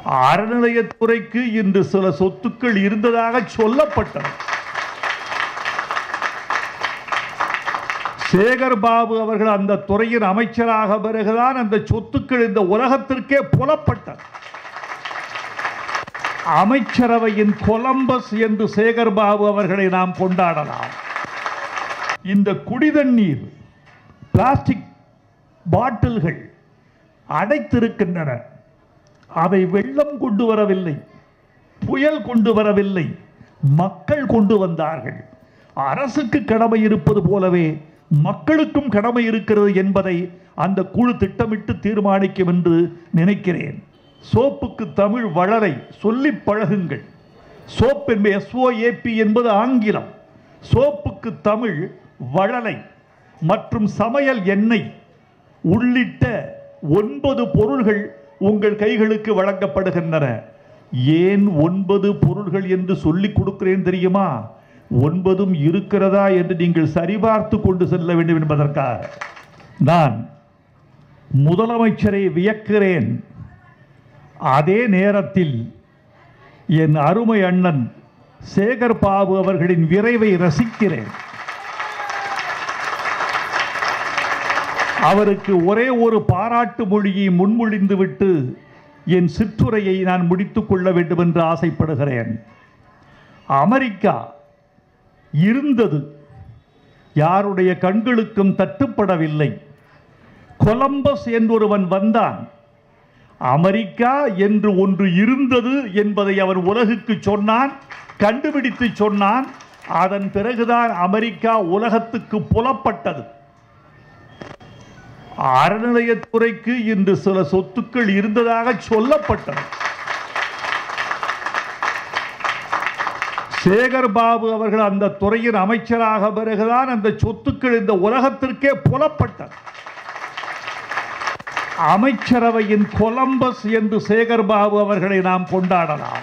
அறநிலையத்துறைக்கு இன்று சில சொத்துக்கள் இருந்ததாக சொல்லப்பட்டது சேகர் பாபு அவர்கள் அந்த துறையின் அமைச்சராக பிறகுதான் அந்த சொத்துக்கள் இந்த உலகத்திற்கே புலப்பட்டது அமைச்சரவையின் கொலம்பஸ் என்று சேகர் பாபு அவர்களை நாம் கொண்டாடலாம் இந்த குடிதண்ணீர் பிளாஸ்டிக் பாட்டில்கள் அடைத்திருக்கின்றன அவை வெள்ளம் கொண்டு வரவில்லை புயல் கொண்டு வரவில்லை மக்கள் கொண்டு வந்தார்கள் அரசுக்கு கடமை இருப்பது போலவே மக்களுக்கும் கடமை இருக்கிறது என்பதை அந்த குழு திட்டமிட்டு தீர்மானிக்கும் என்று நினைக்கிறேன் சோப்புக்கு தமிழ் வளரை சொல்லி பழகுங்கள் சோப் என்பது எஸ்ஓஏபி என்பது ஆங்கிலம் சோப்புக்கு தமிழ் வளலை மற்றும் சமையல் எண்ணெய் உள்ளிட்ட ஒன்பது பொருள்கள் உங்கள் கைகளுக்கு வழங்கப்படுகின்றன ஏன் ஒன்பது பொருள்கள் என்று சொல்லிக் கொடுக்கிறேன் தெரியுமா ஒன்பதும் இருக்கிறதா என்று நீங்கள் சரிபார்த்து கொண்டு செல்ல வேண்டும் என்பதற்காக நான் முதலமைச்சரை வியக்கிறேன் அதே நேரத்தில் என் அருமை அண்ணன் சேகர் பாபு அவர்களின் விரைவை ரசிக்கிறேன் அவருக்கு ஒரே ஒரு பாராட்டு மொழியை முன்மொழிந்துவிட்டு என் சிற்றுரையை நான் முடித்துக் கொள்ள வேண்டும் என்று ஆசைப்படுகிறேன் அமெரிக்கா இருந்தது யாருடைய கண்களுக்கும் தட்டுப்படவில்லை கொலம்பஸ் என்றொருவன் வந்தான் அமெரிக்கா என்று ஒன்று இருந்தது என்பதை அவன் உலகுக்கு சொன்னான் கண்டுபிடித்து சொன்னான் அதன் பிறகுதான் அமெரிக்கா உலகத்துக்கு புலப்பட்டது அறநிலையத்துறைக்கு இன்று சில சொத்துக்கள் இருந்ததாக சொல்லப்பட்டது சேகர் பாபு அவர்கள் அந்த துறையின் அமைச்சராக பிறகுதான் அந்த சொத்துக்கள் இந்த உலகத்திற்கே புலப்பட்டது அமைச்சரவையின் கொலம்பஸ் என்று சேகர் பாபு அவர்களை நாம் கொண்டாடலாம்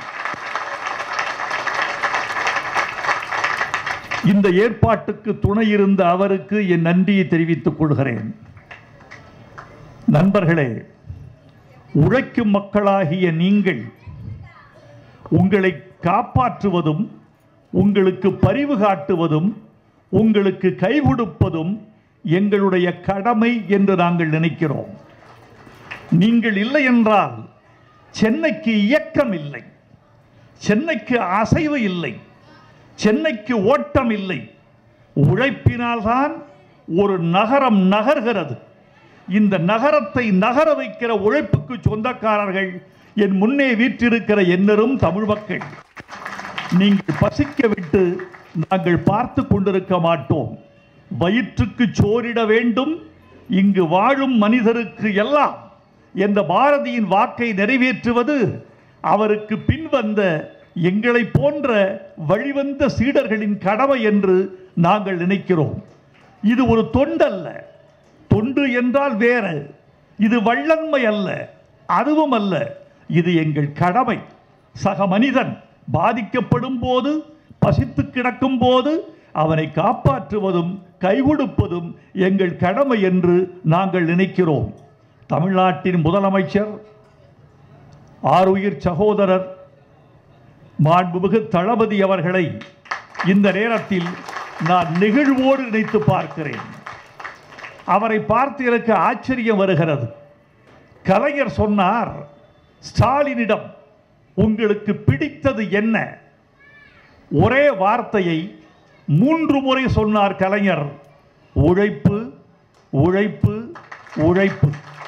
இந்த ஏற்பாட்டுக்கு துணை இருந்த அவருக்கு என் நன்றியை தெரிவித்துக் கொள்கிறேன் நண்பர்களே உழைக்கும் மக்களாகிய நீங்கள் உங்களை காப்பாற்றுவதும் உங்களுக்கு பரிவு காட்டுவதும் உங்களுக்கு கை கொடுப்பதும் எங்களுடைய கடமை என்று நாங்கள் நினைக்கிறோம் நீங்கள் இல்லை என்றால் சென்னைக்கு இயக்கம் இல்லை சென்னைக்கு அசைவு இல்லை சென்னைக்கு ஓட்டம் இல்லை உழைப்பினால்தான் ஒரு நகரம் நகர்கிறது இந்த நகரத்தை நகர வைக்கிற உழைப்புக்கு சொந்தக்காரர்கள் என் முன்னே வீற்றிருக்கிற என்னரும் தமிழ் மக்கள் நீங்கள் பசிக்க விட்டு நாங்கள் பார்த்து கொண்டிருக்க மாட்டோம் வயிற்றுக்கு சோறிட வேண்டும் இங்கு வாழும் மனிதருக்கு எல்லாம் என்ற பாரதியின் வாக்கை நிறைவேற்றுவது அவருக்கு பின்வந்த எங்களை போன்ற வழிவந்த சீடர்களின் கடமை என்று நாங்கள் நினைக்கிறோம் இது ஒரு தொண்டல்ல தொண்டு என்றால் வேற இது வள்ளன்மை அல்ல அதுவும் அல்ல இது எங்கள் கடமை சக மனிதன் பாதிக்கப்படும் போது பசித்து கிடக்கும் போது அவனை காப்பாற்றுவதும் கைகொடுப்பதும் எங்கள் கடமை என்று நாங்கள் நினைக்கிறோம் தமிழ்நாட்டின் முதலமைச்சர் ஆருயிர் சகோதரர் மாண்புமிகு தளபதி அவர்களை இந்த நேரத்தில் நான் நெகிழ்வோடு நினைத்து பார்க்கிறேன் அவரை பார்த்து எனக்கு ஆச்சரியம் வருகிறது கலைஞர் சொன்னார் ஸ்டாலினிடம் உங்களுக்கு பிடித்தது என்ன ஒரே வார்த்தையை மூன்று முறை சொன்னார் கலைஞர் உழைப்பு உழைப்பு உழைப்பு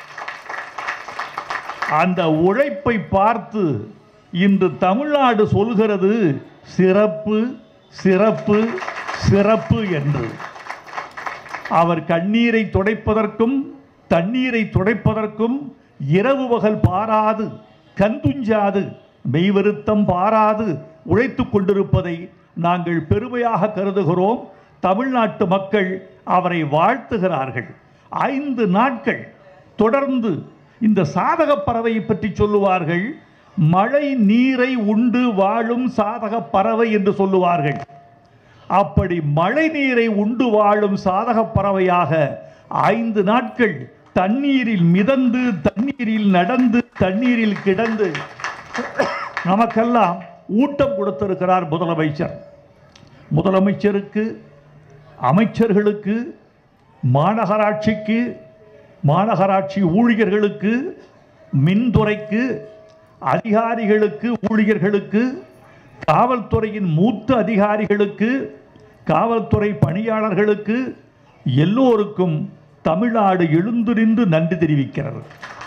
அந்த உழைப்பை பார்த்து இன்று தமிழ்நாடு சொல்கிறது சிறப்பு சிறப்பு சிறப்பு என்று அவர் கண்ணீரை துடைப்பதற்கும் தண்ணீரை துடைப்பதற்கும் இரவு பகல் பாராது கந்துஞ்சாது மெய்வருத்தம் பாராது உழைத்துக் கொண்டிருப்பதை நாங்கள் பெருமையாக கருதுகிறோம் தமிழ்நாட்டு மக்கள் அவரை வாழ்த்துகிறார்கள் ஐந்து நாட்கள் தொடர்ந்து இந்த சாதக பறவையை பற்றி சொல்லுவார்கள் மழை நீரை உண்டு வாழும் சாதக பறவை என்று சொல்லுவார்கள் அப்படி மழை நீரை உண்டு வாழும் சாதக பறவையாக ஐந்து நாட்கள் தண்ணீரில் மிதந்து தண்ணீரில் நடந்து தண்ணீரில் கிடந்து நமக்கெல்லாம் ஊட்டம் கொடுத்திருக்கிறார் முதலமைச்சர் முதலமைச்சருக்கு அமைச்சர்களுக்கு மாநகராட்சிக்கு மாநகராட்சி ஊழியர்களுக்கு மின்துறைக்கு அதிகாரிகளுக்கு ஊழியர்களுக்கு காவல்துறையின் மூத்த அதிகாரிகளுக்கு காவல்துறை பணியாளர்களுக்கு எல்லோருக்கும் தமிழ்நாடு எழுந்து நின்று நன்றி தெரிவிக்கிறது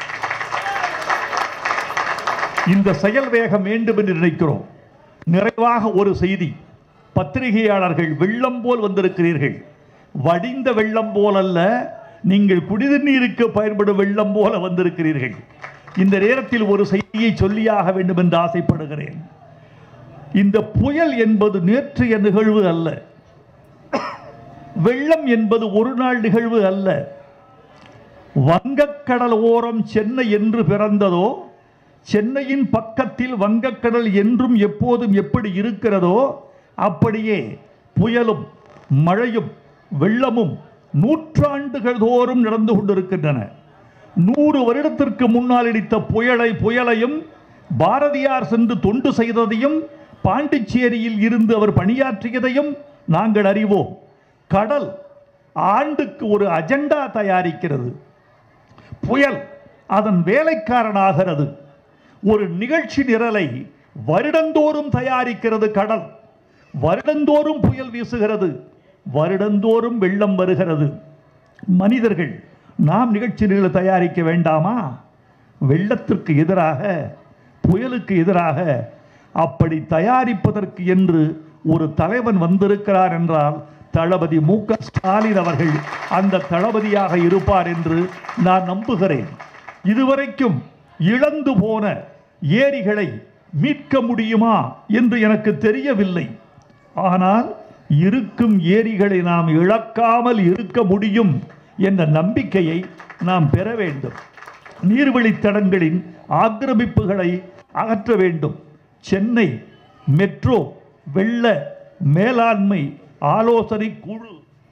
இந்த செயல் வேகம் வேண்டும் என்று நினைக்கிறோம் நிறைவாக ஒரு செய்தி பத்திரிகையாளர்கள் வெள்ளம் போல் வந்திருக்கிறீர்கள் வடிந்த வெள்ளம் போல் அல்ல நீங்கள் குடிநீருக்கு பயன்படும் வெள்ளம் போல வந்திருக்கிறீர்கள் இந்த நேரத்தில் ஒரு செய்தியை சொல்லியாக வேண்டும் என்று ஆசைப்படுகிறேன் இந்த புயல் என்பது நேற்றைய நிகழ்வு அல்ல வெள்ளம் என்பது ஒரு நாள் நிகழ்வு அல்ல வங்கக்கடல் ஓரம் சென்னை என்று பிறந்ததோ சென்னையின் பக்கத்தில் வங்கக்கடல் என்றும் எப்போதும் எப்படி இருக்கிறதோ அப்படியே புயலும் மழையும் வெள்ளமும் நூற்றாண்டுகள் தோறும் நடந்து கொண்டிருக்கின்றன நூறு வருடத்திற்கு முன்னால் இடித்த புயலை புயலையும் பாரதியார் சென்று தொண்டு செய்ததையும் பாண்டிச்சேரியில் இருந்து அவர் பணியாற்றியதையும் நாங்கள் அறிவோம் கடல் ஆண்டுக்கு ஒரு அஜெண்டா தயாரிக்கிறது புயல் அதன் வேலைக்காரனாகிறது ஒரு நிகழ்ச்சி நிரலை வருடந்தோறும் தயாரிக்கிறது கடல் வருடந்தோறும் புயல் வீசுகிறது வருடந்தோறும் வெள்ளம் வருகிறது மனிதர்கள் நாம் நிகழ்ச்சி நிரலை தயாரிக்க வேண்டாமா வெள்ளத்திற்கு எதிராக புயலுக்கு எதிராக அப்படி தயாரிப்பதற்கு என்று ஒரு தலைவன் வந்திருக்கிறார் என்றால் தளபதி மு க ஸ்டாலின் அவர்கள் அந்த தளபதியாக இருப்பார் என்று நான் நம்புகிறேன் இதுவரைக்கும் இழந்து போன ஏரிகளை மீட்க முடியுமா என்று எனக்கு தெரியவில்லை ஆனால் இருக்கும் ஏரிகளை நாம் இழக்காமல் இருக்க முடியும் என்ற நம்பிக்கையை நாம் பெற வேண்டும் நீர்வழித்தடங்களின் ஆக்கிரமிப்புகளை அகற்ற வேண்டும் சென்னை மெட்ரோ வெள்ள மேலாண்மை ஆலோசனை குழு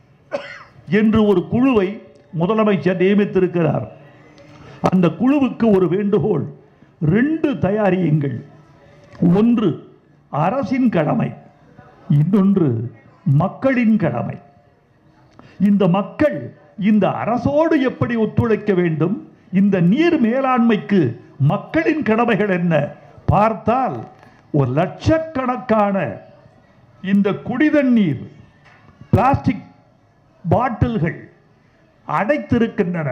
என்று ஒரு குழுவை முதலமைச்சர் நியமித்திருக்கிறார் அந்த குழுவுக்கு ஒரு வேண்டுகோள் ரெண்டு தயாரியுங்கள் ஒன்று அரசின் கடமை இன்னொன்று மக்களின் கடமை இந்த மக்கள் இந்த அரசோடு எப்படி ஒத்துழைக்க வேண்டும் இந்த நீர் மேலாண்மைக்கு மக்களின் கடமைகள் என்ன பார்த்தால் ஒரு லட்சக்கணக்கான இந்த குடிதண்ணீர் பிளாஸ்டிக் பாட்டில்கள் அடைத்திருக்கின்றன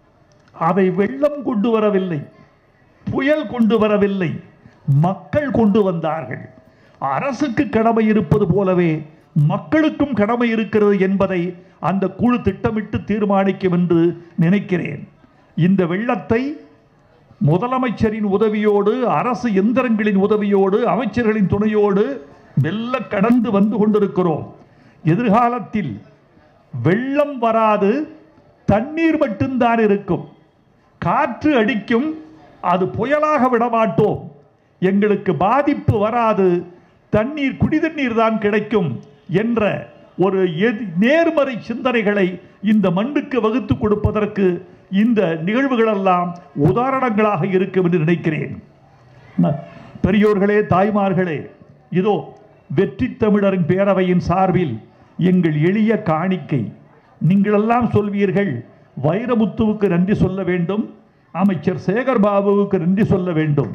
அவை வெள்ளம் கொண்டு வரவில்லை புயல் கொண்டு வரவில்லை மக்கள் கொண்டு வந்தார்கள் அரசுக்கு கடமை இருப்பது போலவே மக்களுக்கும் கடமை இருக்கிறது என்பதை அந்த குழு திட்டமிட்டு தீர்மானிக்கும் என்று நினைக்கிறேன் இந்த வெள்ளத்தை முதலமைச்சரின் உதவியோடு அரசு எந்திரங்களின் உதவியோடு அமைச்சர்களின் துணையோடு மெல்ல கடந்து வந்து கொண்டிருக்கிறோம் எதிர்காலத்தில் வெள்ளம் வராது தண்ணீர் மட்டும்தான் இருக்கும் காற்று அடிக்கும் அது புயலாக விடமாட்டோம் எங்களுக்கு பாதிப்பு வராது தண்ணீர் குடிதண்ணீர் தான் கிடைக்கும் என்ற ஒரு எதி- நேர்மறை சிந்தனைகளை இந்த மண்ணுக்கு வகுத்து கொடுப்பதற்கு இந்த நிகழ்வுகளெல்லாம் உதாரணங்களாக இருக்கும் என்று நினைக்கிறேன் ந- பெரியோர்களே தாய்மார்களே இதோ வெற்றி தமிழரின் பேரவையின் சார்பில் எங்கள் எளிய காணிக்கை நீங்களெல்லாம் சொல்வீர்கள் வைரமுத்துவுக்கு நன்றி சொல்ல வேண்டும் அமைச்சர் சேகர் பாபுவுக்கு நன்றி சொல்ல வேண்டும்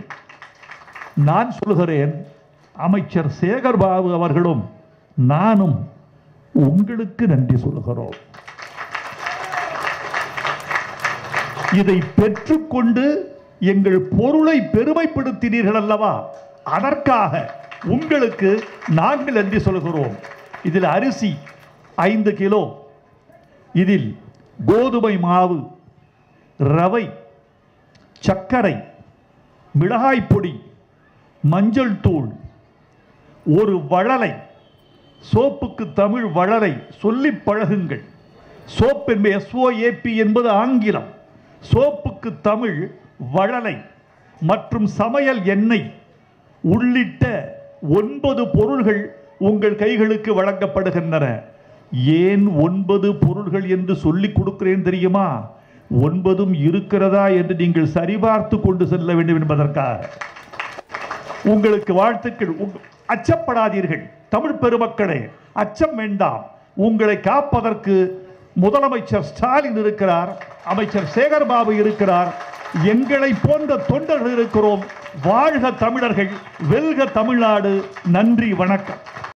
நான் சொல்கிறேன் அமைச்சர் சேகர் பாபு அவர்களும் நானும் உங்களுக்கு நன்றி சொல்கிறோம் இதை பெற்றுக்கொண்டு எங்கள் பொருளை பெருமைப்படுத்தினீர்கள் அல்லவா அதற்காக உங்களுக்கு நாங்கள் நன்றி சொல்கிறோம் இதில் அரிசி ஐந்து கிலோ இதில் கோதுமை மாவு ரவை சர்க்கரை மிளகாய் பொடி மஞ்சள் தூள் ஒரு வளலை சோப்புக்கு தமிழ் வளரை சொல்லி பழகுங்கள் சோப் என்பது எஸ்ஓஏபி என்பது ஆங்கிலம் சோப்புக்கு தமிழ் வளலை மற்றும் சமையல் எண்ணெய் உள்ளிட்ட ஒன்பது பொருள்கள் உங்கள் கைகளுக்கு வழங்கப்படுகின்றன ஏன் ஒன்பது பொருள்கள் என்று சொல்லிக் கொடுக்கிறேன் தெரியுமா ஒன்பதும் இருக்கிறதா என்று நீங்கள் சரிபார்த்து கொண்டு செல்ல வேண்டும் என்பதற்காக உங்களுக்கு வாழ்த்துக்கள் உங்க- அச்சப்படாதீர்கள் தமிழ் பெருமக்களே அச்சம் வேண்டாம் உங்களை காப்பதற்கு முதலமைச்சர் ஸ்டாலின் இருக்கிறார் அமைச்சர் சேகர்பாபு இருக்கிறார் எங்களை போன்ற தொண்டர்கள் இருக்கிறோம் வாழ்க தமிழர்கள் வெல்க தமிழ்நாடு நன்றி வணக்கம்